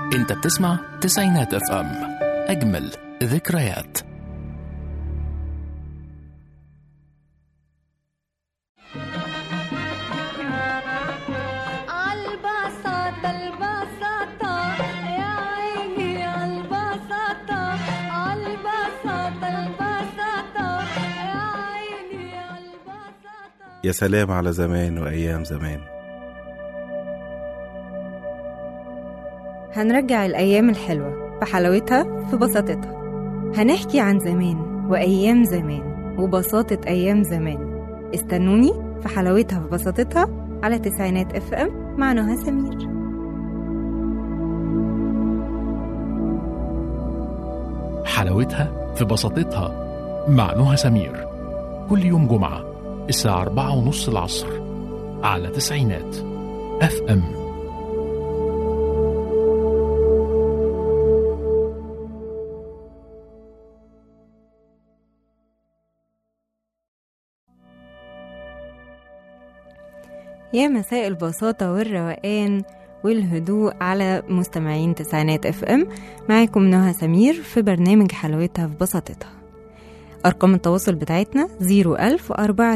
انت بتسمع تسعينات اف ام اجمل ذكريات عالبساطة البساطة يا عيني عالبساطة عالبساطة البساطة يا عيني عالبساطة يا سلام على زمان وأيام زمان هنرجع الأيام الحلوة بحلاوتها في بساطتها هنحكي عن زمان وأيام زمان وبساطة أيام زمان استنوني في حلاوتها في بساطتها على تسعينات اف ام مع نهى سمير حلاوتها في بساطتها مع نهى سمير كل يوم جمعة الساعة أربعة ونص العصر على تسعينات اف ام يا مساء البساطة والروقان والهدوء على مستمعين تسعينات اف ام معاكم نهى سمير في برنامج حلاوتها في بساطتها أرقام التواصل بتاعتنا 01000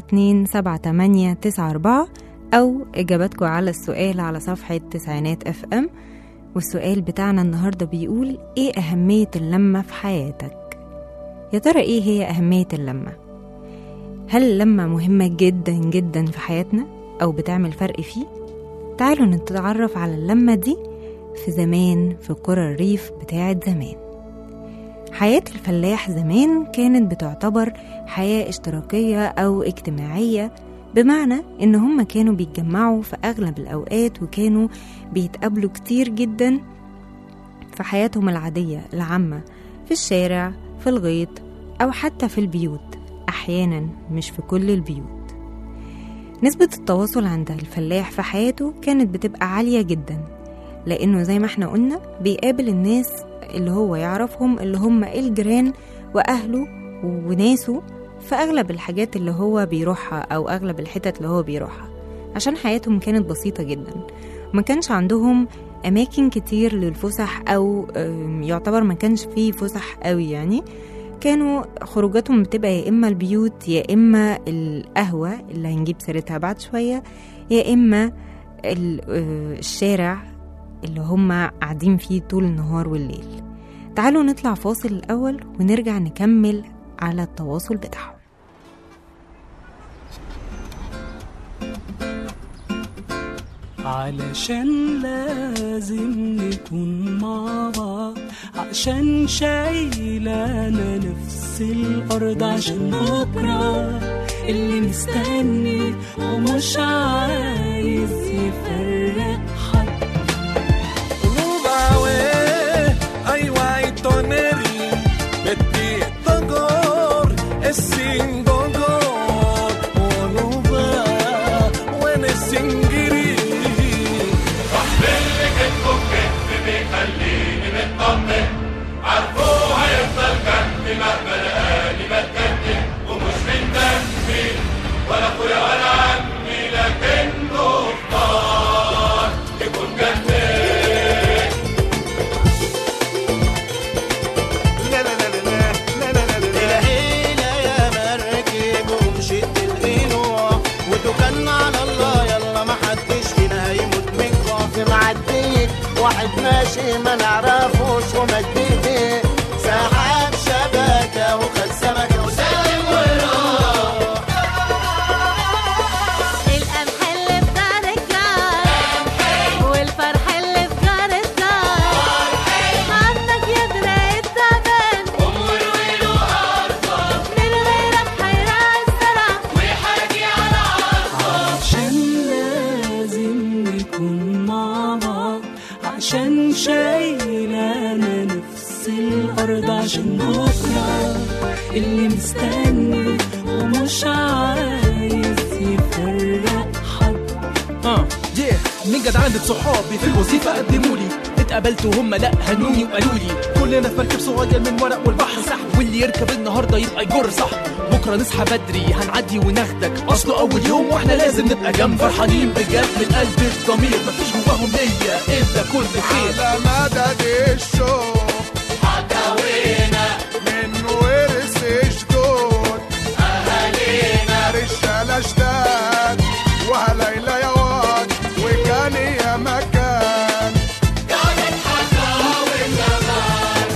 427 أو إجاباتكم على السؤال على صفحة تسعينات اف ام والسؤال بتاعنا النهاردة بيقول إيه أهمية اللمة في حياتك؟ يا ترى إيه هي أهمية اللمة؟ هل اللمة مهمة جدا جدا في حياتنا أو بتعمل فرق فيه؟ تعالوا نتعرف على اللمة دي في زمان في قرى الريف بتاعت زمان حياة الفلاح زمان كانت بتعتبر حياة اشتراكية أو اجتماعية بمعنى إن هم كانوا بيتجمعوا في أغلب الأوقات وكانوا بيتقابلوا كتير جدا في حياتهم العادية العامة في الشارع في الغيط أو حتى في البيوت أحيانا مش في كل البيوت نسبة التواصل عند الفلاح في حياته كانت بتبقى عالية جدا لأنه زي ما احنا قلنا بيقابل الناس اللي هو يعرفهم اللي هم الجيران وأهله وناسه في أغلب الحاجات اللي هو بيروحها أو أغلب الحتت اللي هو بيروحها عشان حياتهم كانت بسيطة جدا ما كانش عندهم أماكن كتير للفسح أو آم، يعتبر ما كانش فيه فسح قوي يعني كانوا خروجاتهم بتبقى يا إما البيوت يا إما القهوة اللي هنجيب سيرتها بعد شوية يا إما ال- آه، الشارع اللي هم قاعدين فيه طول النهار والليل تعالوا نطلع فاصل الأول ونرجع نكمل على التواصل بتاعهم علشان لازم نكون مع بعض عشان شايلانا نفس الأرض عشان بكرة اللي مستني ومش عايز يفرق حد Rubawe, ai guai toneri, beti togor, esin gogor, onuba, wene singiri. لا لا لا لا لا لا لا لا العيلة يا مركب ومشيت القنوع وتوكلنا على الله يلا ما حدش فينا هيموت من ضعف معديك واحد ماشي ما نعرفوش ومد ايديه سحب شبكة وخد سمكة وسلم وراح القمح اللي في دار الجار والفرح اللي في جار الدار عندك يا دراع التعبان من غيرك هيرعى الزرع عشان لازم نكون مع بعض عشان شايلانا نفس الأرض عشان بكرة اللي مستني ومش عايز يفرق حد اه yeah. من جد عندك صحابي في الوظيفة قدموا لي اتقبلت وهم لا هنوني وقالوا لي كلنا في مركب صغير من ورق والبحر سحب واللي يركب النهارده يبقى يجر صح بكره نصحى بدري هنعدي وناخدك اصله اول يوم واحنا لازم نبقى جنب فرحانين بجد من قلب الضمير مفيش جواهم نيه الا كل خير على مدد الشوق حكاوينا من ورث جدود أهالينا رجالة جداد وهليلة يا واد وكان يا مكان كانت حكاوي زمان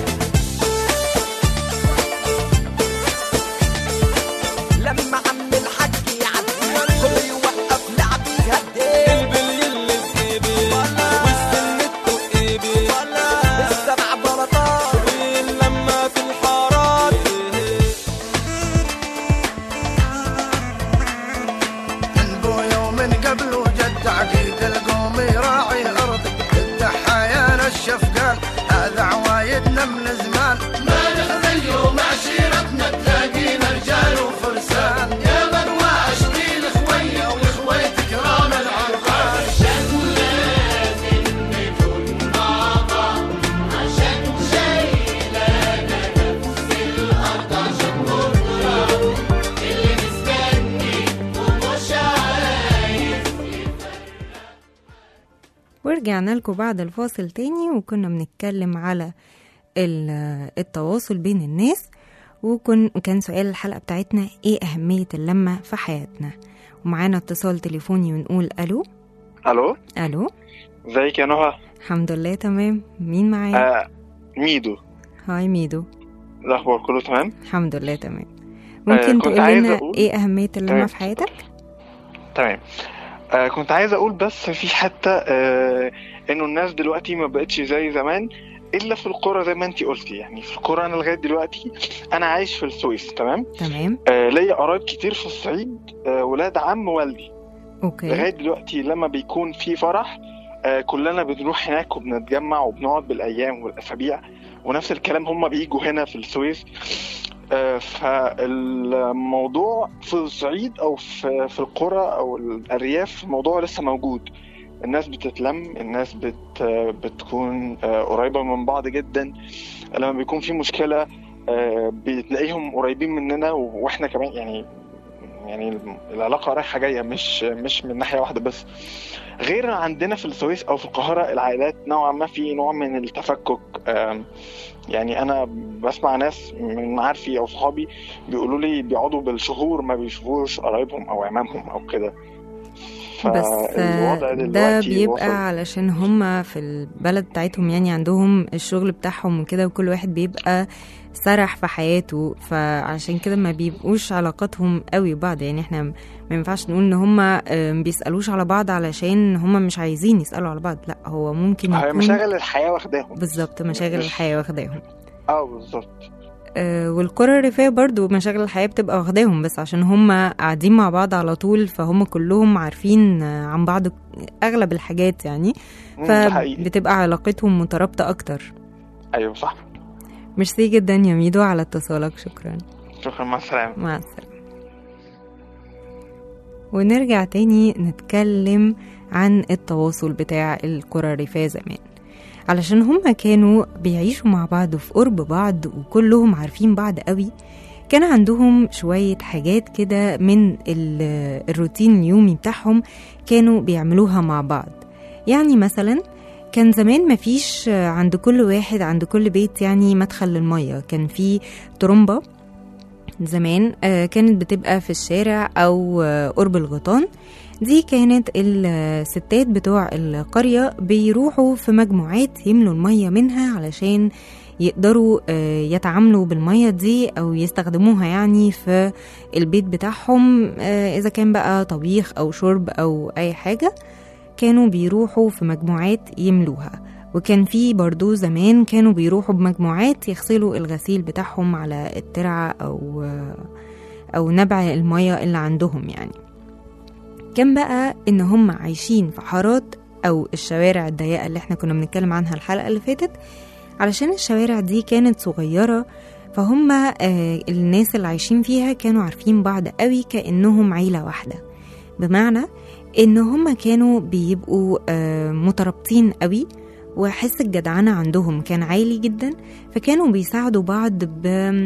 لما عم الحاج يعدي كل يوقف لعب يهدي البلي اللي في ايدي والسن ايدي السبع بلاطات لما في الحارات من بويا ومن قبله جد عقيد القوم يراعي ارضك التحايا الشفقان هذا عوايدنا من زمان ما نخذل يوم عشيرتنا تلاقينا رجال وفرسان يا من واشتي الاخوية والاخوية كرام العرفان عشان لازم نكون مع بعض عشان شايلانا نفس الارض عشان بكره اللي مستني ومش عايز ورجعنا لكم بعد الفاصل تاني وكنا بنتكلم على ال- التواصل بين الناس وكن كان سؤال الحلقة بتاعتنا ايه أهمية اللمة في حياتنا ومعانا اتصال تليفوني ونقول ألو الو ألو ازيك يا نهى الحمد لله تمام مين معايا آه ميدو هاي ميدو الاخبار كله تمام الحمد لله تمام آه، ممكن كنت تقول عايز لنا أقول- ايه أهمية اللمة تمام. في حياتك تمام آه كنت عايز اقول بس في حتة آه انه الناس دلوقتي ما بقتش زي زمان الا في القرى زي ما انتي قلتي يعني في القرى انا لغايه دلوقتي انا عايش في السويس تمام تمام آه ليا قرايب كتير في الصعيد آه ولاد عم والدي اوكي لغايه دلوقتي لما بيكون في فرح آه كلنا بنروح هناك وبنتجمع وبنقعد بالايام والاسابيع ونفس الكلام هم بيجوا هنا في السويس آه فالموضوع في الصعيد او في في القرى او الارياف الموضوع لسه موجود الناس بتتلم الناس بت بتكون آه، قريبه من بعض جدا لما بيكون في مشكله آه، بتلاقيهم قريبين مننا واحنا كمان يعني يعني العلاقه رايحه جايه مش مش من ناحيه واحده بس غير عندنا في السويس او في القاهره العائلات نوعا ما في نوع من التفكك آم، يعني انا بسمع ناس من معارفي او صحابي بيقولوا لي بيقعدوا بالشهور ما بيشوفوش قرايبهم او عمامهم او كده بس فالوضع ده دلوقتي بيبقى وصل- علشان هما في البلد بتاعتهم يعني عندهم الشغل بتاعهم وكده وكل واحد بيبقى سرح في حياته فعشان كده ما بيبقوش علاقاتهم قوي ببعض يعني احنا ما ينفعش نقول ان هما آم، بيسألوش على بعض علشان هما مش عايزين يسألوا على بعض لا هو ممكن هي يكون مشاغل الحياه واخداهم بالظبط مشاغل مش- الحياة واخداهم اه بالظبط آه، والقرى الريفية برضو مشاغل الحياة بتبقى واخداهم بس عشان هم قاعدين مع بعض على طول فهم كلهم عارفين آه، عن بعض أغلب الحاجات يعني مم، ده حقيقي فبتبقى علاقتهم مترابطة أكتر ايوه صح ميرسي جدا يا ميدو على اتصالك شكرا شكرا مع السلامه مع السلامة ونرجع تاني نتكلم عن التواصل بتاع القرى الريفية زمان علشان هما كانوا بيعيشوا مع بعض في قرب بعض وكلهم عارفين بعض قوي كان عندهم شوية حاجات كده من ال- الروتين اليومي بتاعهم كانوا بيعملوها مع بعض يعني مثلا كان زمان مفيش عند كل واحد عند كل بيت يعني مدخل للمية كان في ترمبة زمان آه، كانت بتبقى في الشارع أو آه، قرب الغيطان دي كانت الستات بتوع القرية بيروحوا في مجموعات يملوا المية منها علشان يقدروا آه، يتعاملوا بالمية دي أو يستخدموها يعني في البيت بتاعهم آه، إذا كان بقى طبيخ أو شرب أو أي حاجة كانوا بيروحوا في مجموعات يملوها وكان في برضو زمان كانوا بيروحوا بمجموعات يغسلوا الغسيل بتاعهم على الترعة أو أو نبع المية اللي عندهم يعني كان بقى إن هم عايشين في حارات أو الشوارع الضيقة اللي احنا كنا بنتكلم عنها الحلقة اللي فاتت علشان الشوارع دي كانت صغيرة فهم آه الناس اللي عايشين فيها كانوا عارفين بعض قوي كأنهم عيلة واحدة بمعنى إن هم كانوا بيبقوا آه مترابطين قوي وحس الجدعنة عندهم كان عالي جدا فكانوا بيساعدوا بعض ب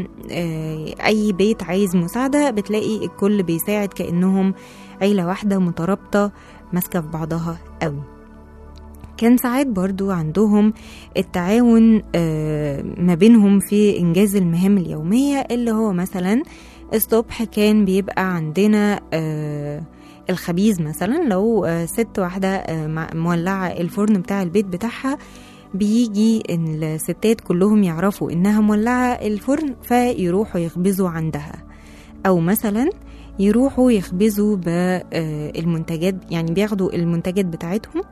آه، أي بيت عايز مساعدة بتلاقي الكل بيساعد كأنهم عيلة واحدة مترابطة ماسكة في بعضها قوي كان ساعات برضو عندهم التعاون آه، ما بينهم في إنجاز المهام اليومية اللي هو مثلا الصبح كان بيبقى عندنا آه، الخبيز مثلا لو آه، ست واحدة آه، مع- مولعة الفرن بتاع البيت بتاعها بيجي إن الستات كلهم يعرفوا إنها مولعة الفرن فيروحوا يخبزوا عندها أو مثلا يروحوا يخبزوا بالمنتجات يعني بياخدوا المنتجات بتاعتهم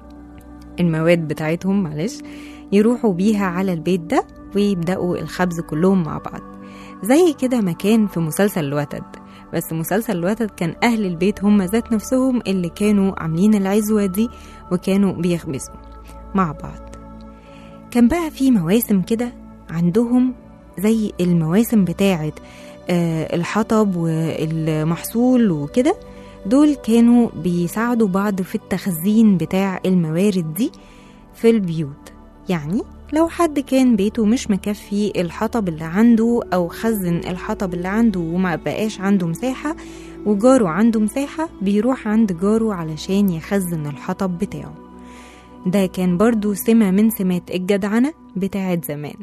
المواد بتاعتهم معلش يروحوا بيها على البيت ده ويبدأوا الخبز كلهم مع بعض زي كده ما كان في مسلسل الوتد بس مسلسل الوتد كان أهل البيت هم ذات نفسهم اللي كانوا عاملين العزوة دي وكانوا بيخبزوا مع بعض كان بقى في مواسم كده عندهم زي المواسم بتاعت آه، الحطب والمحصول وكده دول كانوا بيساعدوا بعض في التخزين بتاع الموارد دي في البيوت يعني لو حد كان بيته مش مكفي الحطب اللي عنده أو خزن الحطب اللي عنده وما بقاش عنده مساحة وجاره عنده مساحة بيروح عند جاره علشان يخزن الحطب بتاعه ده كان برضو سمة من سمات الجدعنة بتاعت زمان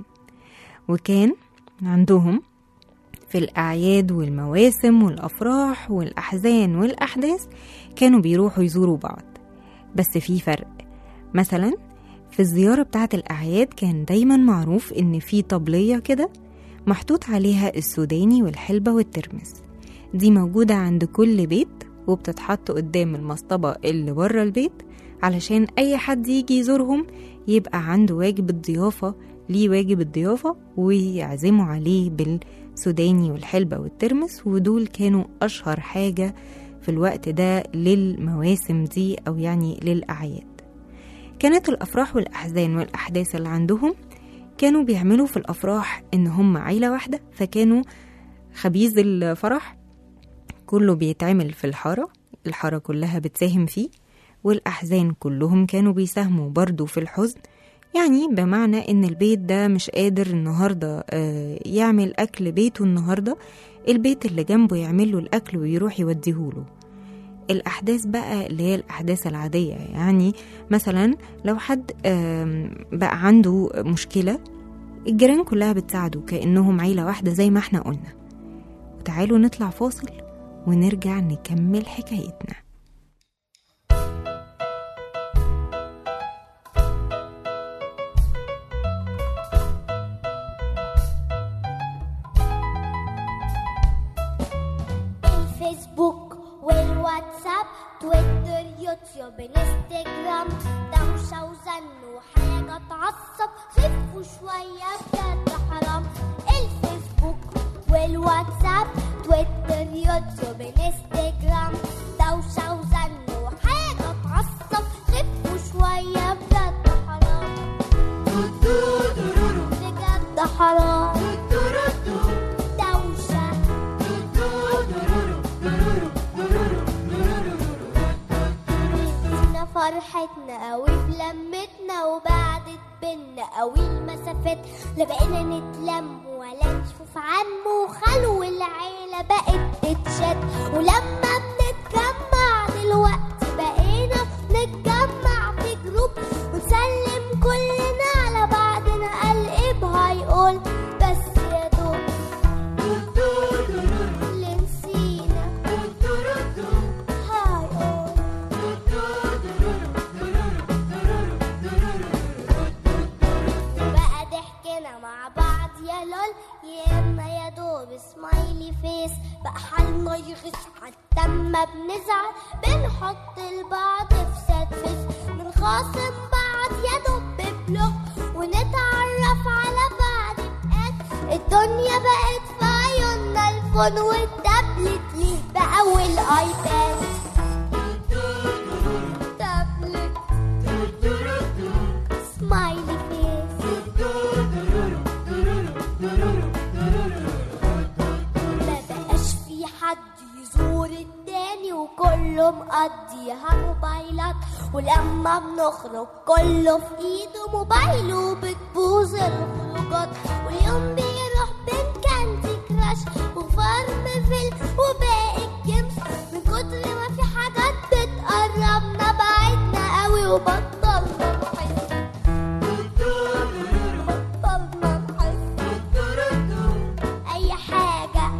وكان عندهم في الأعياد والمواسم والأفراح والأحزان والأحداث كانوا بيروحوا يزوروا بعض بس في فرق مثلا في الزيارة بتاعة الأعياد كان دايما معروف إن في طبلية كده محطوط عليها السوداني والحلبة والترمس دي موجودة عند كل بيت وبتتحط قدام المصطبة اللي بره البيت علشان أي حد يجي يزورهم يبقى عنده واجب الضيافة ليه واجب الضيافة ويعزموا عليه بالسوداني والحلبة والترمس ودول كانوا أشهر حاجة في الوقت ده للمواسم دي أو يعني للأعياد كانت الأفراح والأحزان والأحداث اللي عندهم كانوا بيعملوا في الأفراح إن هم عيلة واحدة فكانوا خبيز الفرح كله بيتعمل في الحارة الحارة كلها بتساهم فيه والأحزان كلهم كانوا بيساهموا برضو في الحزن يعني بمعنى إن البيت ده مش قادر النهاردة آه، يعمل أكل بيته النهاردة البيت اللي جنبه يعمل له الأكل ويروح يوديهوله الأحداث بقى اللي هي الأحداث العادية يعني مثلا لو حد آم، بقى عنده مشكلة الجيران كلها بتساعده كأنهم عيلة واحدة زي ما احنا قلنا وتعالوا نطلع فاصل ونرجع نكمل حكايتنا الفيسبوك والواتساب تويتر يوتيوب انستجرام دوشة وزن وحاجة تعصب خفوا شوية بجد حرام الفيسبوك والواتساب تويتر يوتيوب انستجرام دوشة وزن وحاجة تعصب خفوا شوية بجد حرام بجد حرام دوشة نسينا فرحتنا قوي بلمتنا وبعدت بينا قوي المسافات لا بقينا نتلم ولا نشوف عم وخلو العيلة بقت تتشد ولما بنتجمع دلوقتي بقينا نتجمع في جروب ونسلم كلنا على بعضنا قلب هيقول بس يا دوب اللي نسينا هيقول بقى ضحكنا مع بعض يا لول يا اما يا دوب سمايلي فيس بقى حالنا يغش حتى اما بنزعل بنحط البعض في ساد فيس بنخاصم بعض يا دوب ببلوك ونتعرف على بعض بقات الدنيا بقت في عيوننا الفون والتابلت ليه بقى والايباد تابلت سمايلي فيس ما بقاش في حد يزور التاني وكله مقضيها موبايلات ولو لما بنخرج كله في ايده موبايل وبتبوظ الخروجات واليوم بيروح بين كاندي كراش وفارمفيل وباقي الجيمز من كتر ما في حاجات بتقربنا بعدنا قوي وبطلنا نحس بطلنا نحس اي حاجه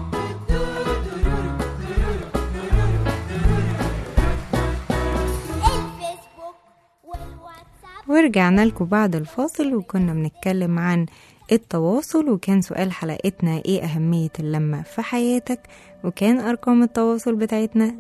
الفيسبوك والواتساب ورجعنا لكم بعد الفاصل وكنا بنتكلم عن التواصل وكان سؤال حلقتنا ايه أهمية اللمة في حياتك وكان أرقام التواصل بتاعتنا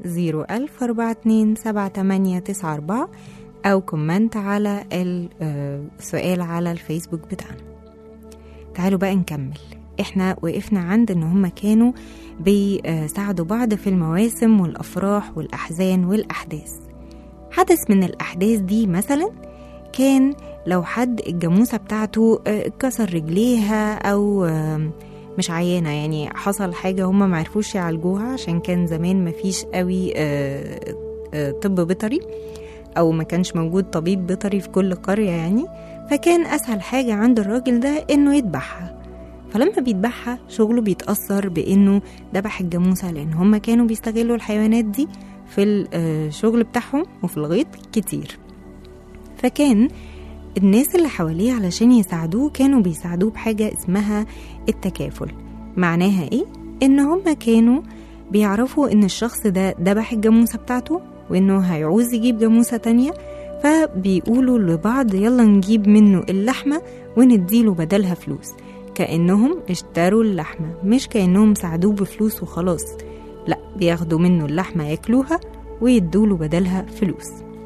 010427894 أو كومنت على السؤال على الفيسبوك بتاعنا تعالوا بقى نكمل احنا وقفنا عند ان هما كانوا بيساعدوا بعض في المواسم والافراح والاحزان والاحداث حدث من الاحداث دي مثلا كان لو حد الجاموسه بتاعته آه، اتكسر رجليها او آم، مش عيانه يعني حصل حاجه هما معرفوش يعالجوها عشان كان زمان مفيش قوي آه، آه، طب بيطري او ما كانش موجود طبيب بيطري في كل قريه يعني فكان اسهل حاجه عند الراجل ده انه يذبحها فلما بيذبحها شغله بيتأثر بإنه ذبح الجاموسة لأن هما كانوا بيستغلوا الحيوانات دي في الشغل بتاعهم وفي الغيط كتير فكان الناس اللي حواليه علشان يساعدوه كانوا بيساعدوه بحاجة اسمها التكافل معناها ايه؟ ان هما كانوا بيعرفوا ان الشخص ده ذبح الجاموسة بتاعته وانه هيعوز يجيب جاموسة تانية فبيقولوا لبعض يلا نجيب منه اللحمة ونديله بدلها فلوس كأنهم اشتروا اللحمة مش كأنهم ساعدوه بفلوس وخلاص لا بياخدوا منه اللحمة ياكلوها ويدوله بدلها فلوس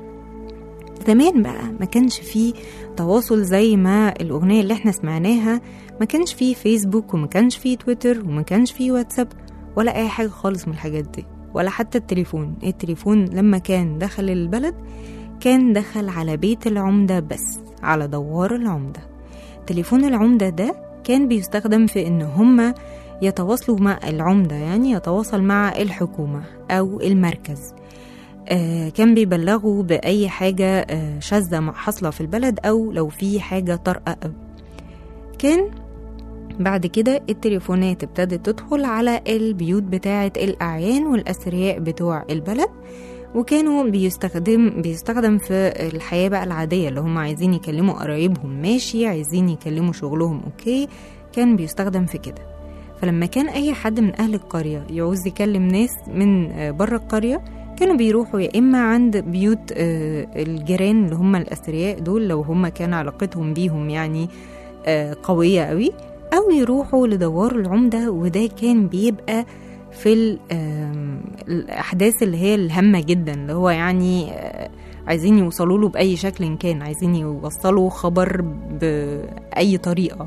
زمان بقى ما كانش فيه تواصل زي ما الأغنية اللي احنا سمعناها ما كانش فيه فيسبوك وما كانش فيه تويتر وما كانش فيه واتساب ولا أي حاجة خالص من الحاجات دي ولا حتى التليفون التليفون لما كان دخل البلد كان دخل على بيت العمدة بس على دوار العمدة تليفون العمدة ده كان بيستخدم في ان هما يتواصلوا مع العمدة يعني يتواصل مع الحكومة أو المركز آه كان بيبلغوا بأي حاجة آه شاذة مع- حاصلة في البلد أو لو في حاجة طارئة أوي. كان بعد كده التليفونات ابتدت تدخل على البيوت بتاعة الأعيان والأثرياء بتوع البلد وكانوا بيستخدم بيستخدم في الحياة بقى العادية اللي هم عايزين يكلموا قرايبهم ماشي عايزين يكلموا شغلهم اوكي كان بيستخدم في كده فلما كان أي حد من أهل القرية يعوز يكلم ناس من آه، بره القرية كانوا بيروحوا يا إما عند بيوت آه، الجيران اللي هم الأثرياء دول لو هم كان علاقتهم بيهم يعني آه، قوية قوي أو يروحوا لدوار العمدة وده كان بيبقى في ال- آم، الأحداث اللي هي الهامة جدا اللي هو يعني آه، عايزين يوصلوا له بأي شكل كان عايزين يوصلوا خبر بأي طريقة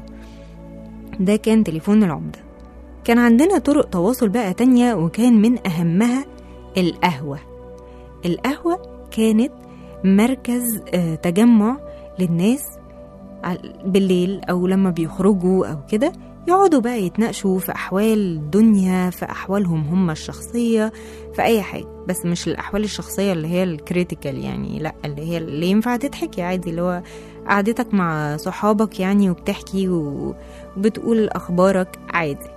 ده كان تليفون العمدة كان عندنا طرق تواصل بقى تانية وكان من أهمها القهوة القهوة كانت مركز آه، تجمع للناس عل- بالليل أو لما بيخرجوا أو كده يقعدوا بقى يتناقشوا في أحوال الدنيا في أحوالهم هم الشخصية في أي حاجة بس مش الأحوال الشخصية اللي هي الكريتيكال يعني لا اللي هي اللي ينفع تضحكي عادي اللي هو قعدتك مع صحابك يعني وبتحكي و- وبتقول أخبارك عادي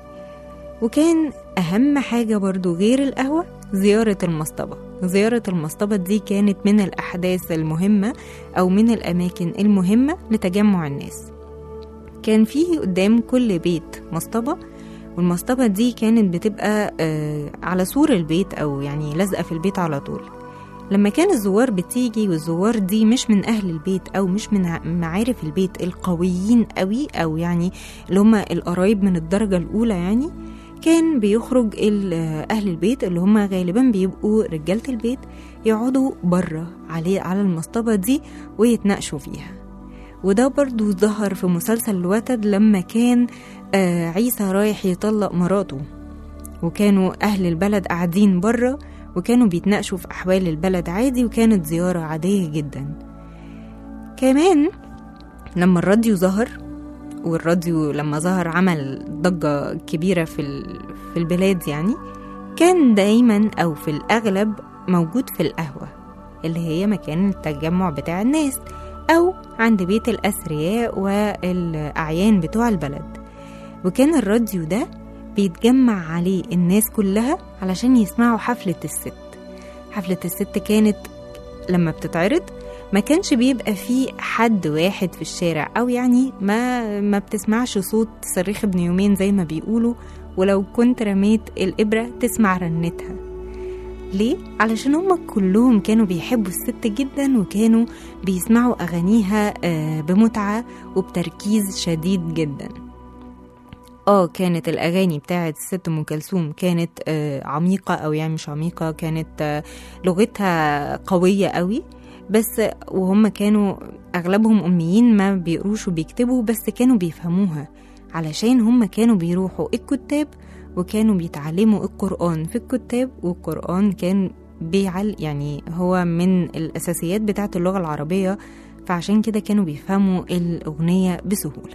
وكان أهم حاجة برضو غير القهوة زيارة المصطبة زيارة المصطبة دي كانت من الأحداث المهمة أو من الأماكن المهمة لتجمع الناس كان فيه قدام كل بيت مصطبة والمصطبة دي كانت بتبقى آه، على سور البيت أو يعني لازقة في البيت على طول لما كان الزوار بتيجي والزوار دي مش من أهل البيت أو مش من ع- معارف البيت القويين قوي أو يعني اللي هم القرايب من الدرجة الأولى يعني كان بيخرج ال- أهل البيت اللي هم غالبا بيبقوا رجالة البيت يقعدوا بره عليه على المصطبة دي ويتناقشوا فيها وده برضو ظهر في مسلسل الوتد لما كان آه عيسى رايح يطلق مراته وكانوا أهل البلد قاعدين بره وكانوا بيتناقشوا في أحوال البلد عادي وكانت زيارة عادية جدا كمان لما الراديو ظهر والراديو لما ظهر عمل ضجة كبيرة في, ال- في البلاد يعني كان دايما أو في الأغلب موجود في القهوة اللي هي مكان التجمع بتاع الناس أو عند بيت الأثرياء والأعيان بتوع البلد وكان الراديو ده بيتجمع عليه الناس كلها علشان يسمعوا حفلة الست حفلة الست كانت لما بتتعرض ما كانش بيبقى فيه حد واحد في الشارع او يعني ما ما بتسمعش صوت صريخ ابن يومين زي ما بيقولوا ولو كنت رميت الابره تسمع رنتها ليه علشان هم كلهم كانوا بيحبوا الست جدا وكانوا بيسمعوا اغانيها آه، بمتعه وبتركيز شديد جدا اه كانت الاغاني بتاعت الست ام كلثوم كانت آه، عميقه او يعني مش عميقه كانت آه، لغتها قويه قوي بس وهم كانوا اغلبهم اميين ما بيقروش وبيكتبوا بس كانوا بيفهموها علشان هم كانوا بيروحوا الكتاب وكانوا بيتعلموا القرآن في الكتاب والقرآن كان بيعل يعني هو من الأساسيات بتاعة اللغة العربية فعشان كده كانوا بيفهموا الأغنية بسهولة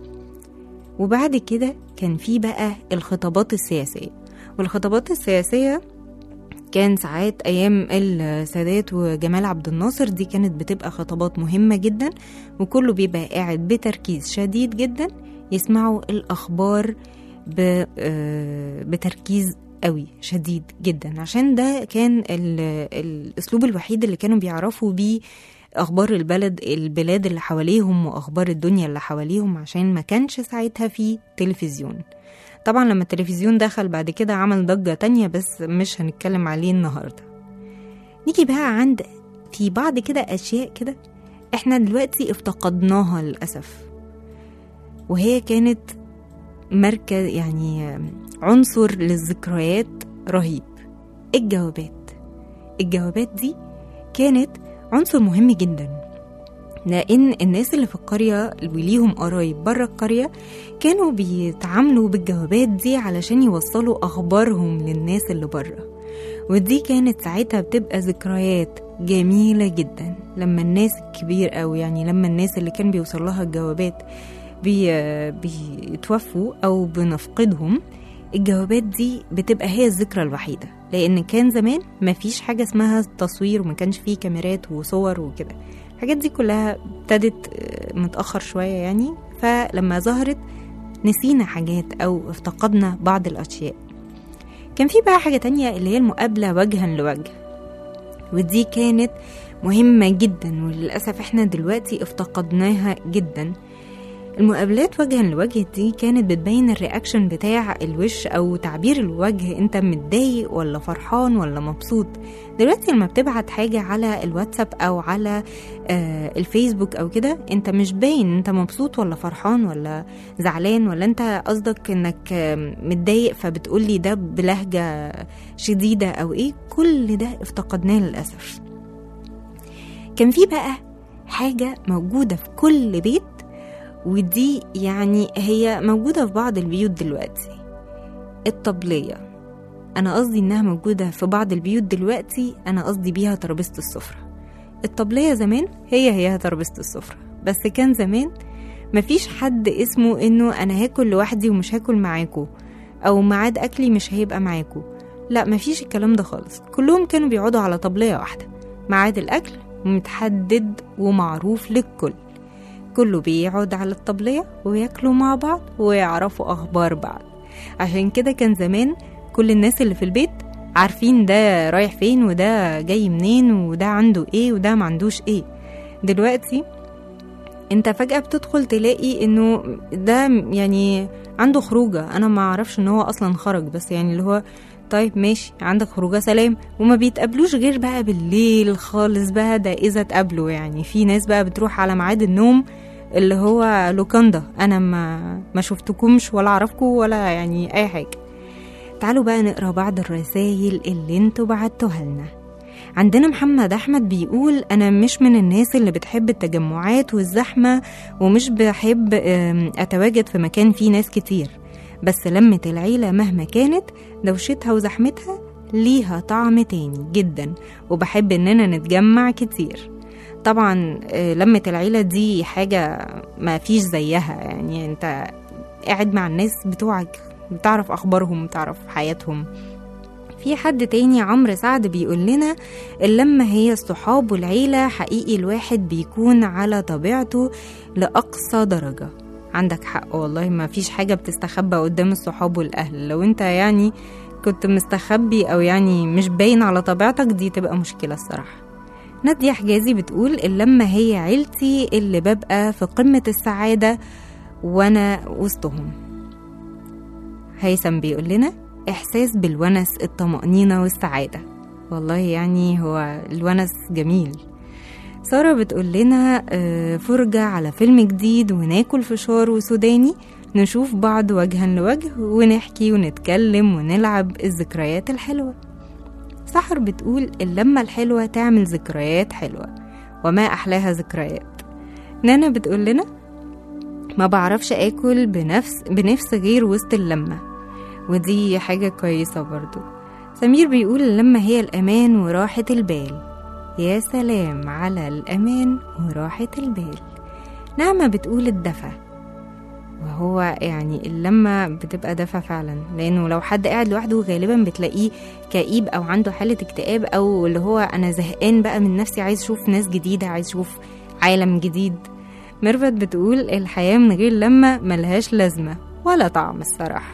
وبعد كده كان في بقى الخطابات السياسية والخطابات السياسية كان ساعات أيام السادات وجمال عبد الناصر دي كانت بتبقى خطابات مهمة جدا وكله بيبقى قاعد بتركيز شديد جدا يسمعوا الأخبار ب- آه، بتركيز قوي شديد جدا عشان ده كان ال- الأسلوب الوحيد اللي كانوا بيعرفوا بيه أخبار البلد البلاد اللي حواليهم وأخبار الدنيا اللي حواليهم عشان ما كانش ساعتها في تلفزيون طبعا لما التلفزيون دخل بعد كده عمل ضجة تانية بس مش هنتكلم عليه النهاردة نيجي بقى عند في بعض كده أشياء كده احنا دلوقتي افتقدناها للأسف وهي كانت مركز يعني عنصر للذكريات رهيب الجوابات الجوابات دي كانت عنصر مهم جدا لان الناس اللي في القريه وليهم قرايب بره القريه كانوا بيتعاملوا بالجوابات دي علشان يوصلوا اخبارهم للناس اللي بره ودي كانت ساعتها بتبقى ذكريات جميله جدا لما الناس الكبير او يعني لما الناس اللي كان بيوصل لها الجوابات بي بيتوفوا او بنفقدهم الجوابات دي بتبقى هي الذكرى الوحيده لان كان زمان مفيش حاجه اسمها تصوير وما كانش فيه كاميرات وصور وكده الحاجات دي كلها ابتدت آه، متاخر شويه يعني فلما ظهرت نسينا حاجات او افتقدنا بعض الاشياء كان في بقى حاجه تانية اللي هي المقابله وجها لوجه ودي كانت مهمه جدا وللاسف احنا دلوقتي افتقدناها جدا المقابلات وجها لوجه دي كانت بتبين الرياكشن بتاع الوش او تعبير الوجه انت متضايق ولا فرحان ولا مبسوط دلوقتي لما بتبعت حاجة على الواتساب او على آه الفيسبوك او كده انت مش باين انت مبسوط ولا فرحان ولا زعلان ولا انت قصدك انك آه، متضايق فبتقولي ده بلهجة شديدة او ايه كل ده افتقدناه للأسف كان في بقى حاجة موجودة في كل بيت ودي يعني هي موجودة في بعض البيوت دلوقتي الطبلية أنا قصدي إنها موجودة في بعض البيوت دلوقتي أنا قصدي بيها ترابيزة السفرة الطبلية زمان هي هي ترابيزة السفرة بس كان زمان مفيش حد اسمه إنه أنا هاكل لوحدي ومش هاكل معاكو أو ميعاد أكلي مش هيبقى معاكو لا مفيش الكلام ده خالص كلهم كانوا بيقعدوا على طبلية واحدة ميعاد الأكل متحدد ومعروف للكل كله بيقعد على الطبلية وياكلوا مع بعض ويعرفوا أخبار بعض عشان كده كان زمان كل الناس اللي في البيت عارفين ده رايح فين وده جاي منين وده عنده ايه وده ما عندوش ايه دلوقتي انت فجأة بتدخل تلاقي انه ده يعني عنده خروجة انا ما اعرفش ان هو اصلا خرج بس يعني اللي هو طيب ماشي عندك خروجه سلام وما بيتقابلوش غير بقى بالليل خالص بقى ده اذا اتقابلوا يعني في ناس بقى بتروح على ميعاد النوم اللي هو لوكاندا انا ما ما شفتكمش ولا اعرفكم ولا يعني اي حاجه تعالوا بقى نقرا بعض الرسائل اللي انتوا بعتوها لنا عندنا محمد احمد بيقول انا مش من الناس اللي بتحب التجمعات والزحمه ومش بحب أم، اتواجد في مكان فيه ناس كتير بس لمة العيلة مهما كانت دوشتها وزحمتها ليها طعم تاني جدا وبحب اننا نتجمع كتير طبعا آه، لمة العيلة دي حاجة ما فيش زيها يعني انت قاعد مع الناس بتوعك بتعرف اخبارهم بتعرف حياتهم في حد تاني عمرو سعد بيقول لنا اللمة هي الصحاب والعيلة حقيقي الواحد بيكون على طبيعته لأقصى درجة عندك حق والله ما فيش حاجة بتستخبى قدام الصحاب والأهل لو انت يعني كنت مستخبي أو يعني مش باين على طبيعتك دي تبقى مشكلة الصراحة نادية حجازي بتقول اللمة هي عيلتي اللي ببقى في قمة السعادة وأنا وسطهم هيثم بيقول لنا إحساس بالونس الطمأنينة والسعادة والله يعني هو الونس جميل سارة بتقول لنا آه، فرجة على فيلم جديد وناكل فشار وسوداني نشوف بعض وجها لوجه ونحكي ونتكلم ونلعب الذكريات الحلوة سحر بتقول اللمة الحلوة تعمل ذكريات حلوة وما أحلاها ذكريات نانا بتقول لنا ما بعرفش آكل بنفس بنفس غير وسط اللمة ودي حاجة كويسة برضو سمير بيقول اللمة هي الأمان وراحة البال يا سلام على الأمان وراحة البال نعمة بتقول الدفى وهو يعني اللمة بتبقى دفى فعلا لأنه لو حد قاعد لوحده غالبا بتلاقيه كئيب أو عنده حالة اكتئاب أو اللي هو أنا زهقان بقى من نفسي عايز أشوف ناس جديدة عايز أشوف عالم جديد ميرفت بتقول الحياة من غير لمة ملهاش لازمة ولا طعم الصراحة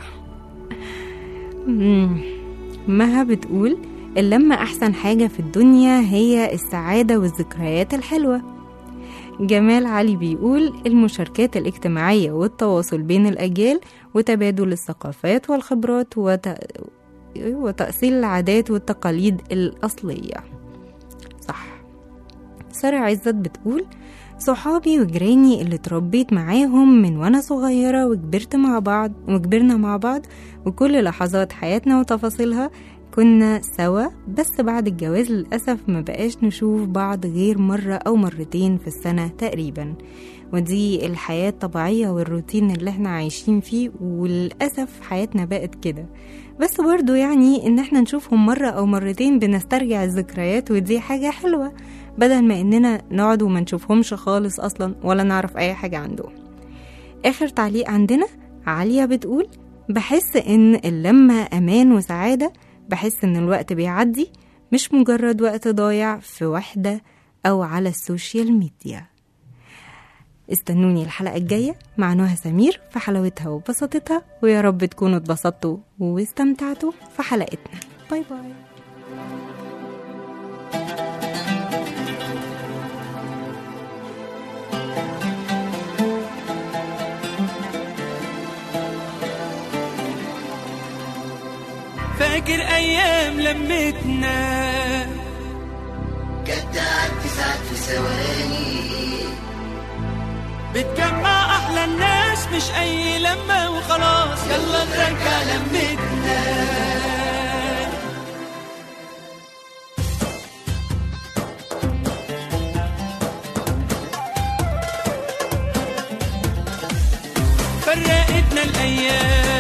مم. مها بتقول اللمة أحسن حاجة في الدنيا هي السعادة والذكريات الحلوة جمال علي بيقول المشاركات الاجتماعية والتواصل بين الأجيال وتبادل الثقافات والخبرات وت... وتأصيل العادات والتقاليد الأصلية صح سارة عزت بتقول صحابي وجيراني اللي اتربيت معاهم من وانا صغيرة وكبرت مع بعض وكبرنا مع بعض وكل لحظات حياتنا وتفاصيلها كنا سوا بس بعد الجواز للأسف ما بقاش نشوف بعض غير مرة أو مرتين في السنة تقريبا ودي الحياة الطبيعية والروتين اللي احنا عايشين فيه وللأسف حياتنا بقت كده بس برضو يعني ان احنا نشوفهم مرة أو مرتين بنسترجع الذكريات ودي حاجة حلوة بدل ما اننا نقعد وما نشوفهمش خالص أصلا ولا نعرف أي حاجة عندهم آخر تعليق عندنا عالية بتقول بحس إن اللمة أمان وسعادة بحس إن الوقت بيعدي مش مجرد وقت ضايع في وحدة أو على السوشيال ميديا استنوني الحلقة الجاية مع نهى سمير في حلاوتها وبساطتها ويا رب تكونوا اتبسطتوا واستمتعتوا في حلقتنا باي باي فاكر ايام لمتنا كانت تعدي ساعات في ثواني بتجمع احلى الناس مش اي لمه وخلاص يلا نرجع لمتنا فرقتنا الايام